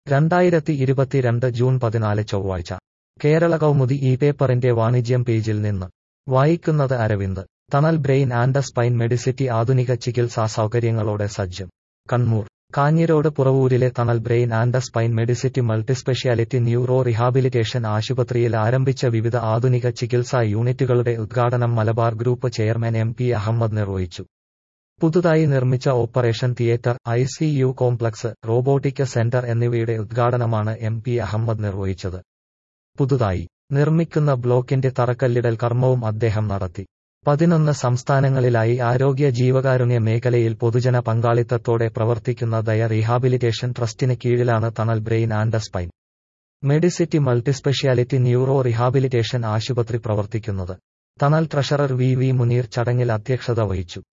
രണ്ടായിരത്തി ഇരുപത്തിരണ്ട് ജൂൺ പതിനാല് ചൊവ്വാഴ്ച കേരള കൗമുദി ഈ പേപ്പറിന്റെ വാണിജ്യം പേജിൽ നിന്ന് വായിക്കുന്നത് അരവിന്ദ് തണൽ ബ്രെയിൻ ആൻഡ് സ്പൈൻ മെഡിസിറ്റി ആധുനിക ചികിത്സാ സൗകര്യങ്ങളോടെ സജ്ജം കണ്ണൂർ കാഞ്ഞിരോട് പുറവൂരിലെ Thanal brain and spine medicity multispeciality neuro rehabilitation ആശുപത്രിയിൽ ആരംഭിച്ച വിവിധ ആധുനിക ചികിത്സാ യൂണിറ്റുകളുടെ ഉദ്ഘാടനം Malabar group chairman M P Ahammed നിർവഹിച്ചു പുതുതായി നിർമ്മിച്ച operation theatre I C U complex robotic centre എന്നിവയുടെ ഉദ്ഘാടനമാണ് എം പി അഹമ്മദ് നിർവഹിച്ചത് പുതുതായി നിർമ്മിക്കുന്ന ബ്ലോക്കിന്റെ തറക്കല്ലിടൽ കർമ്മവും അദ്ദേഹം നടത്തി പതിനൊന്ന് സംസ്ഥാനങ്ങളിലായി ആരോഗ്യ ജീവകാരുണ്യ മേഖലയിൽ പൊതുജന പങ്കാളിത്തത്തോടെ പ്രവർത്തിക്കുന്ന ദയ റീഹാബിലിറ്റേഷൻ ട്രസ്റ്റിന് കീഴിലാണ് Thanal brain and spine medicity multispeciality neuro rehabilitation ആശുപത്രി പ്രവർത്തിക്കുന്നത് തണൽ ട്രഷറർ വി വി മുനീർ ചടങ്ങിൽ അധ്യക്ഷത വഹിച്ചു